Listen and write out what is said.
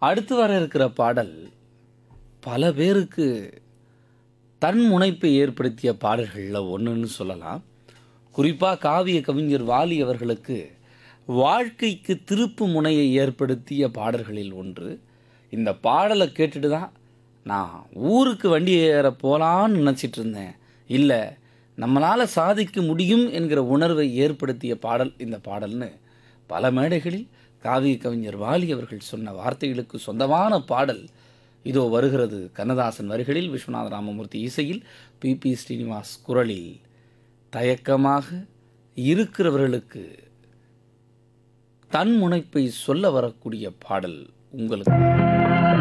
அடுத்து வர இருக்கிற பாடல் பல பேருக்கு தன் முனைப்பை ஏற்படுத்திய பாடல்களில் ஒன்றுன்னு சொல்லலாம் குறிப்பாக காவிய கவிஞர் வாலி அவர்களுக்கு வாழ்க்கைக்கு திருப்பு முனையை ஏற்படுத்திய பாடல்களில் ஒன்று இந்த பாடலை கேட்டுட்டு தான் நான் ஊருக்கு வண்டி ஏற போகலான்னு நினச்சிட்டு இருந்தேன் இல்லை நம்மளால் சாதிக்க முடியும் என்கிற உணர்வை ஏற்படுத்திய பாடல் இந்த பாடல்னு பல மேடைகளில் காவிய கவிஞர் வாலி அவர்கள் சொன்ன வார்த்தைகளுக்கு சொந்தமான பாடல் இதோ வருகிறது கண்ணதாசன் வரிகளில் விஸ்வநாத ராமமூர்த்தி இசையில் பி பி ஸ்ரீனிவாஸ் குரலில் தயக்கமாக இருக்கிறவர்களுக்கு தன் முனைப்பை சொல்ல வரக்கூடிய பாடல் உங்களுக்கு